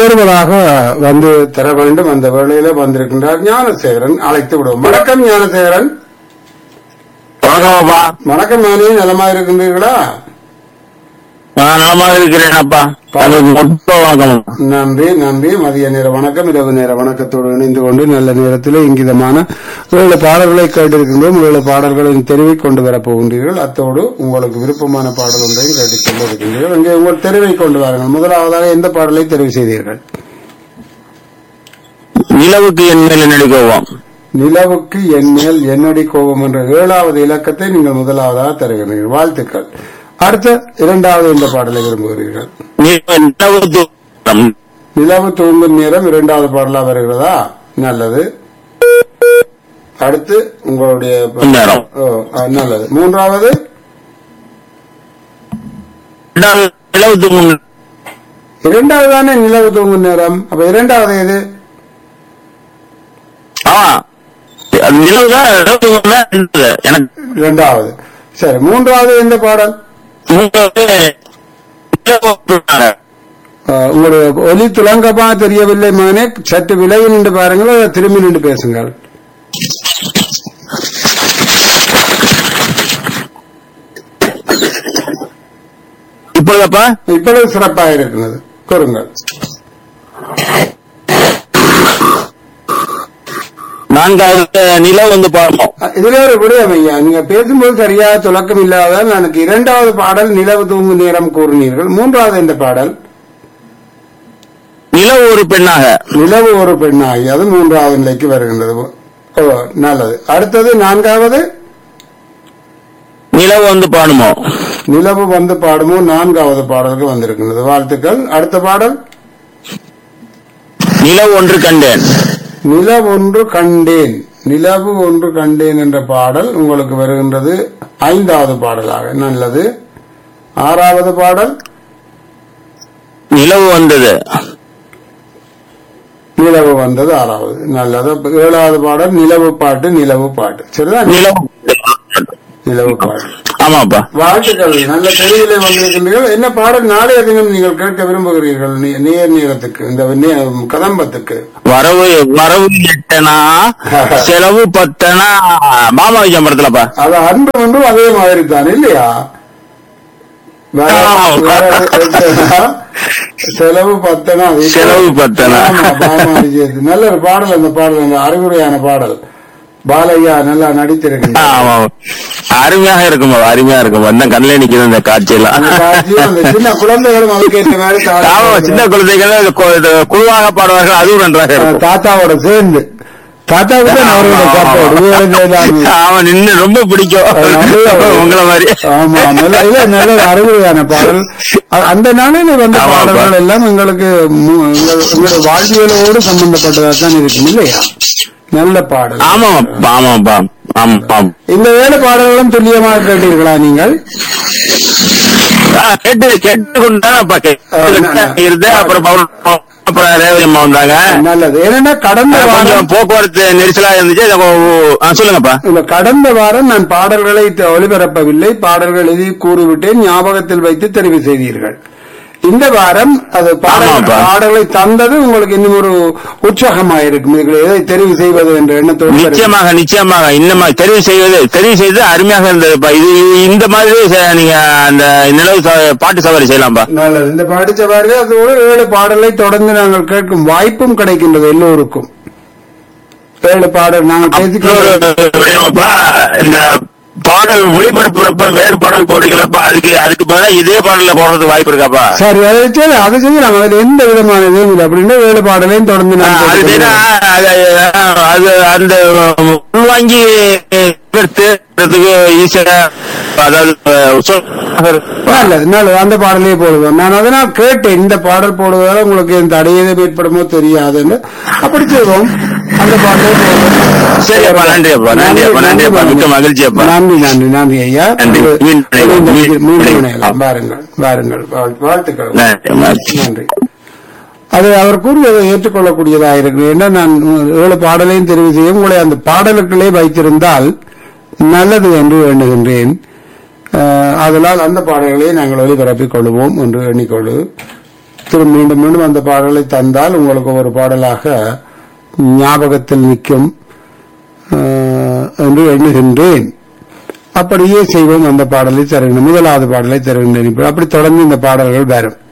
தவறுவதாக வந்து தர வேண்டும் அந்த வேளையில வந்திருக்கின்றார் ஞானசேகரன் அழைத்து விடுவோம் வணக்கம் ஞானசேகரன் வணக்கம்ப்பா வணக்கம் நானே நலமா இருக்கின்றீர்களா நான் நலமாக இருக்கிறேன் அப்பா அதுக்கு மொத்தம் வணக்கம் நன்றி நன்றி மதிய நேர வணக்கம் இரவு நேர வணக்கத்தோடு இணைந்து கொண்டு நல்ல நேரத்தில் இங்கிதமான ஏழு பாடல்களை கேட்டிருக்கின்றோம் ஏழு பாடல்களின் தெரிவை கொண்டு வரப் போகின்றீர்கள் அத்தோடு உங்களுக்கு விருப்பமான பாடல் ஒன்றையும் கேட்டுக் கொண்டு இருக்கின்றீர்கள் இங்கே உங்கள் தெரிவை கொண்டு வாருங்கள் முதலாவதாக எந்த பாடலை தெரிவு செய்தீர்கள் நிலவுக்கு என் மேல் நடிக்கவும் நிலவுக்கு என் மேல் என்னடி கோபம் என்ற ஏழாவது இலக்கத்தை நீங்கள் முதலாவதாக தருகிறீர்கள் வாழ்த்துக்கள் அடுத்த இரண்டாவது இந்த பாடலை விரும்புகிறீர்கள் நிலவு தூரம் நிலவு தூங்கும் நேரம் இரண்டாவது பாடலா வருகிறதா நல்லது அடுத்து உங்களுடைய நேரம். ஓ, ஆ, நல்லது மூன்றாவது இரண்டாவது நிலவு தூங்கும் இரண்டாவது தானே நிலவு தூங்கும் நேரம் அப்ப இரண்டாவது எது ஆமா அது நிலவு தான் நிலவு தூங்கும் தான் இருந்தது. எனக்கு இரண்டாவது சரி மூன்றாவது எந்த பாடல் மூன்றாவது நிலவு தூங்குறாங்க. ஆ, உங்களுடைய ஒலி துலங்கமா தெரியவில்லை மகனே சற்று விலகி நின்று பாருங்கள் அதை திரும்பி நின்று பேசுங்கள் இப்பொழுதப்பா இப்பொழுது சிறப்பாக இருக்கிறது கூறுங்கள் நான்காவது நிலவு வந்து பாடணும் அ, இதுல ஒரு விடயம் ஐயா நீங்க பேசும்போது சரியாக துலக்கம் இல்லாததால் எனக்கு இரண்டாவது பாடல் நிலவு தூங்கும் நேரம் கூறினீர்கள் மூன்றாவது இந்த பாடல் நிலவு ஒரு பெண்ணாக நிலவு ஒரு பெண்ணாகி அது மூன்றாவது நிலைக்கு வருகின்றது ஓ நல்லது அடுத்தது நான்காவது நிலவு வந்து பாடுமோ நிலவு வந்து பாடுமோ நான்காவது பாடலுக்கு வந்திருக்கின்றது வாழ்த்துக்கள் அடுத்த பாடல் நிலவு ஒன்று கண்டேன் நிலவு ஒன்று கண்டேன் நிலவு ஒன்று கண்டேன் என்ற பாடல் உங்களுக்கு வருகின்றது ஐந்தாவது பாடலாக நல்லது ஆறாவது பாடல் நிலவு வந்தது நிலவு வந்தது ஆறாவது நல்லது அப்ப ஏழாவது பாடல் நிலவு பாட்டு நிலவு பாட்டு சரிதான் நிலவு நிலவு பாட்டு ஆமாப்பா வாழ்த்துக்கள் நல்ல தெளிவிலே வந்திருக்கின்றீர்கள் என்ன பாடல் நாளைய தினம் நீங்கள் கேட்க விரும்புகிறீர்கள் நே- நேர் நேரத்துக்கு இந்த நே- கதம்பத்துக்கு வரவு வரவு எட்டனா செலவு பத்தனா மாமா விஜயம் படத்துலப்பா அது அன்பு ஒன்றும் அதே மாதிரி தான் இல்லையா வர- வரவு எட்டனா, செலவு பத்தனா வீட்டு- செலவு பத்தனா. ஆமா, பாமா விஜயத்து. நல்ல ஒரு பாடல் அந்த பாடல் அந்த அறிவுரையான பாடல் பாலையா நல்லா நடித்திருக்கின்றார் ஆமா அருமையாக இருக்குமா அருமையா இருக்கும் அந்த கண்ணில் நிக்குது இந்த காட்சியெல்லாம் அந்த காட்சியும் அந்த சின்ன குழந்தைகளும் அதுக்கு ஏற்ற மாதிரி ஆமா தாளம் சின்ன குழந்தைகள் இது கு- இது குழுவாக பாடுவார்கள் அதுவும் நன்றாக இருக்கும் தாத்தாவோட சேர்ந்து தாத்தாவுக்கு தான் அவரோட சாப்பாடு இவருக்கு எல்லாமே. ஆமா நின்னு ரொம்ப பிடிக்கும் நல்ல ஒரு- உங்களை மாதிரி ஆமா நல்ல இல்ல நல்ல ஒரு அறிவுரையான பாடல் அ- அந்த நாளில் வந்த ஆமா, பாடல்கள் ஆமா. எல்லாம் எங்களுக்கு மு- எங்கள்- எங்களுடைய வாழ்வியலோடு சம்பந்தப்பட்டதா தான் இருக்கும் இல்லையா நல்ல பாடல் ஆமாப்பா ஆமாப்பா ஆமாப்பா இந்த வேலை பாடல்களும் துல்லியமாக கேட்டீர்களா நீங்கள் ஆ, கேட்டு கேட்டுக்கொண்டுதானப்பா கேட்டு இருந்து அப்புறம் பவுன் அப்புறம் ரேவதி அம்மா வந்தாங்க நல்லது ஏன்னா கடந்த வாரம் கொஞ்சம் போக்குவரத்து நெரிசலா இருந்துச்சு அதை ஓ- ஆ, சொல்லுங்கப்பா இல்ல கடந்த வாரம் நான் பாடல்களை த- ஒளிபரப்பவில்லை பாடல்கள் எழுதி கூறிவிட்டேன் ஞாபகத்தில் வைத்து தெரிவு செய்தீர்கள் இந்த வாரம் அது பாடல் ஆமாப்பா. பாடல்களை தந்தது உங்களுக்கு இன்னும் ஒரு உற்சாகமாக இருக்கும் இதுகளை எதை தெரிவு செய்வது என்ற எண்ணத்தோடு வருகிறேன். நிச்சயமாக நிச்சயமாக இன்னமா தெரிவு செய்வது தெரிவு செய்து அருமையாக இருந்ததுப்பா இது இந்த மாதிரி செ- நீங்க அந்த நிலவு ச- பாட்டு சவாரி செய்யலாம்ப்பா நல்லது இந்த படிச்ச பாருங்க அதோடு ஏழு பாடலை தொடர்ந்து நாங்கள் கேட்கும் வாய்ப்பும் கிடைக்கின்றது எல்லோருக்கும் ஏழு பாடல் நாங்கள் பேசிக்கொண்டு இன்னொரு விடயமாப்பா, இந்த பாடல் ஒளிபரப்புறப்ப வேறு பாடல் போடுகிறப்ப அதுக்கு அதுக்கு பதிலா இதே பாடல்ல போடுறதுக்கு வாய்ப்பு இருக்காப்பா சரி அதை சரி அதை செய்யலாம் அதில் எந்த விதமான இதுவும் இல்லை அப்படின்னா ஏழு பாடலையும் தொடர்ந்து ஆ, நான் அது கேட்டுக்கொண்டு செய்யறா, அது அது அந்த உள்வாங்கி எடுத்துறதுக்கு ஈஸியா அதாவது சொல்- நல்லது நல்லது அந்த பாடலே போடுவோம் நான் அதனால் கேட்டேன் இந்த பாடல் போடுவதால் உங்களுக்கு எந்த அடையதும் ஏற்படுமோ தெரியாதுன்னு அப்படி செய்வோம் அந்த பாடலே போடுவோம் சரியப்பா நன்றி அப்பா நன்றி அப்பா நன்றி அப்பா மிக்க மகிழ்ச்சி அப்பா நன்றி நன்றி நன்றி ஐயா நன்றி. ஒரு- மீண்டும் மீண்டும் மீண்டும் மீண்டும் மீண்டும். இணையலாம். வாருங்கள் வாருங்கள் வாழ்- வாழ்த்துக்கள் நன்றி மகிழ்ச்சி. நன்றி அது அவர் கூறியதை ஏற்றுக்கொள்ளக்கூடியதாக இருக்கு ஏன்னா நான் ஏழு பாடலையும் தெரிவு செய்ய உங்களை அந்த பாடலுக்குள்ளே வைத்திருந்தால் நல்லது என்று எண்ணுகின்றேன் அஹ், அதனால் அந்த பாடல்களை நாங்கள் ஒளிபரப்பிக் கொள்வோம் என்று எண்ணிக்கொள்ளு திரும்ப மீண்டும் மீண்டும் அந்த பாடலை தந்தால் உங்களுக்கு ஒரு பாடலாக ஞாபகத்தில் நிற்கும் ஆஹ், என்று எண்ணுகின்றேன் அப்படியே செய்வோம் அந்த பாடலை தருகின்றேன் முதலாவது பாடலை தருகின்றேன் இப்ப அப்படி தொடர்ந்து இந்த பாடல்கள் வரும்